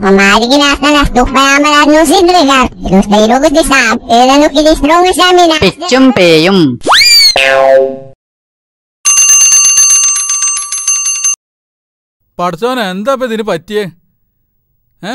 Pomaligin nas na nas duk mayaman no sidrigar. Los beirugos di sab. Ela no kilis drong sa mina. പിച്ചും പേയും പഠിച്ചോനെ എന്താ ഇപ്പൊ ഇതിന് പറ്റിയേ ഏ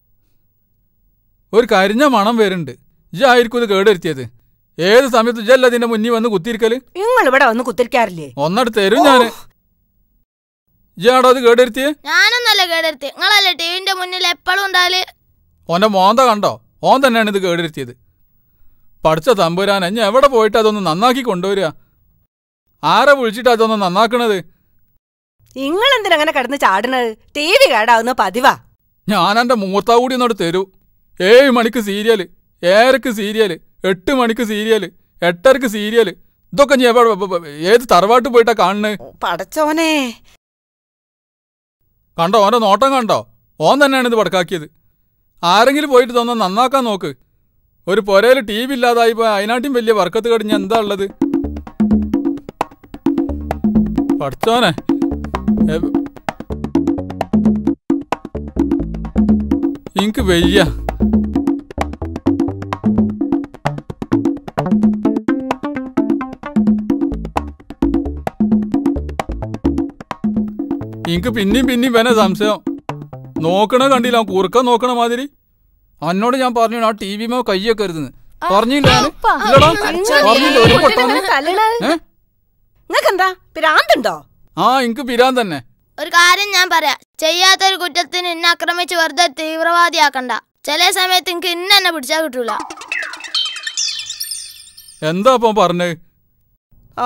ഒരു കരിഞ്ഞ മണം വരുന്നുണ്ട് ഇജായിരിക്കും ഇത് കേടുവരുത്തിയത് ഏത് സമയത്ത് ഇജല്ല ഇതിന്റെ മുന്നിൽ വന്ന് കുത്തിയിരിക്കല് നിങ്ങൾ ഇവിടെ വന്ന് കുത്തിരിക്കാറില്ലേ ഒന്നട് തരും ഞാന് ഇജാടോ അത് കേടുവരുത്തിയേ ഞാനൊന്നല്ല കേടെടുത്ത് നിങ്ങളല്ലേ ടിവിന്റെ മുന്നിൽ എപ്പോഴും ഉണ്ടാല് ഓന്റെ മോന്ത കണ്ടോ ഓൻ തന്നെയാണ് ഇത് കേടുവരുത്തിയത് പഠിച്ച തമ്പുരാൻ ഞാൻ എവിടെ പോയിട്ട് അതൊന്ന് നന്നാക്കി കൊണ്ടുവരിക ആരെ വിളിച്ചിട്ട് അതൊന്ന് നന്നാക്കണത് നിങ്ങൾ എന്തിനങ്ങനെ കിടന്ന് ചാടണത് ടി വി കേടാവുന്ന പതിവാ ഞാൻ എൻ്റെ മൂത്താ കൂടി ഒന്നോട് തരൂ ഏഴ് മണിക്ക് സീരിയല് ഏഴരക്ക് സീരിയല് എട്ട് മണിക്ക് സീരിയല് എട്ടരക്ക് സീരിയല് ഇതൊക്കെ നീ എവിടെ ബ- ബ- ഏത് തറവാട്ട് പോയിട്ടാ കാണുന്നത് പടച്ചോനെ കണ്ടോ ഓന്റെ നോട്ടം കണ്ടോ ഓൻ തന്നെയാണ് ഇത് പടക്കാക്കിയത് ആരെങ്കിലും പോയിട്ട് ഇതൊന്ന് നന്നാക്കാൻ നോക്ക് ഒരു പൊരയിൽ ടി വി ഇല്ലാതായിപ്പോ അതിനാട്ടും വലിയ വർക്കത്ത് കടിഞ്ഞ എന്താ ഉള്ളത് പഠിച്ചോനെ എ- എനിക്ക് വയ്യ എനിക്ക് പിന്നെയും പിന്നെയും വേന സംശയം നോക്കണ കണ്ടില്ല അവൻ കുറുക്ക നോക്കണ മാതിരി അന്നോട് ഞാൻ പറഞ്ഞു ആ ടി വിമോ കയ്യൊക്കെ ഇരുന്ന് പറഞ്ഞില്ല ഞാന്? ഇല്ലടാ? പറഞ്ഞില്ല ഒരു പൊട്ടാന്ന് ഏ? നിങ്ങക്കെന്താ പിരാന്തുണ്ടോ ആ എനിക്ക് പിരാൻ തന്നെ ഒരു കാര്യം ഞാൻ പറയാം ചെയ്യാത്തൊരു കുറ്റത്തിന് ഇന്നെ ആക്രമിച്ച് വെറുതെ തീവ്രവാദിയാക്കണ്ട ചില സമയത്ത് എനിക്ക് ഇന്ന എന്നെ പിടിച്ചാൽ കിട്ടൂല എന്താ അപ്പം പറഞ്ഞത് ആ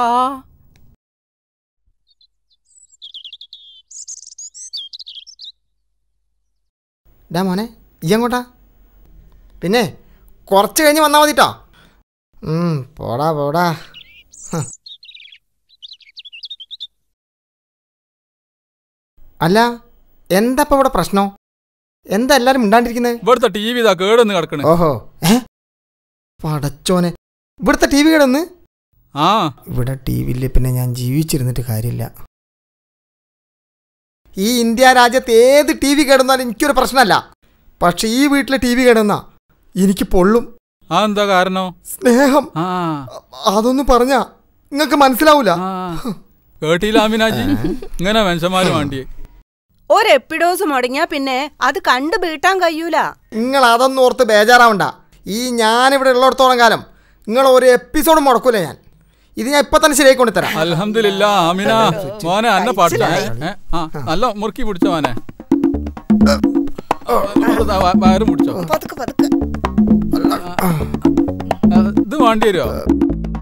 ഡാ മോനെ ഈ അങ്ങോട്ടാ പിന്നെ കുറച്ച് കഴിഞ്ഞ് വന്നാൽ മതിട്ടോ ഉം, പോടാ പോടാ ഹ്. അല്ല എന്താ ഇപ്പൊ ഇവിടെ പ്രശ്നം എന്താ എല്ലാരും മിണ്ടാണ്ടിരിക്കുന്നത് ഇവിടുത്തെ ടി വി ഇതാ കേടൊന്ന് കിടക്കണേ ഓഹോ ഏ പടച്ചോനെ ഇവിടുത്തെ ടി വി കിടന്ന് ആ ഇവിടെ ടി വിയിൽ പിന്നെ ഞാൻ ജീവിച്ചിരുന്നിട്ട് കാര്യമില്ല ഈ ഇന്ത്യ രാജ്യത്ത് ഏത് ടി വി കേടുന്നാലും എനിക്കൊരു പ്രശ്നമല്ല പക്ഷെ ഈ വീട്ടിലെ ടി വി കേടുന്ന എനിക്ക് പൊള്ളും ആ എന്താ കാരണം സ്നേഹം ആ അതൊന്നും പറഞ്ഞാ നിങ്ങൾക്ക് മനസ്സിലാവൂല ആ കേട്ടില്ല അമിനാജി ഇങ്ങനെ മനുഷ്യന്മാര് വേണ്ടിയേ ഒരു എപ്പിഡോസ് മുടങ്ങിയാ പിന്നെ അത് കണ്ടു വീട്ടാൻ കഴിയൂല നിങ്ങൾ അതൊന്നും ഓർത്ത് ബേജാറാവണ്ട ഈ ഞാനിവിടെ ഉള്ളിടത്തോളം കാലം നിങ്ങൾ ഒരു എപ്പിസോഡ് മുടക്കൂല ഞാൻ ഇത് ഞാൻ ഇപ്പൊ തന്നെ ശരിയാക്കി കൊണ്ടുതരാം അൽഹംദുലില്ലാ അമിന മോനെ അന്ന പാട്ട് ആ നല്ല മുറുക്കി പിടിച്ചോ മോനെ ദാ വ- വയറും പിടിച്ചോ പതുക്കെ പതുക്കെ ആ, ഇത് വേണ്ടി വരുമോ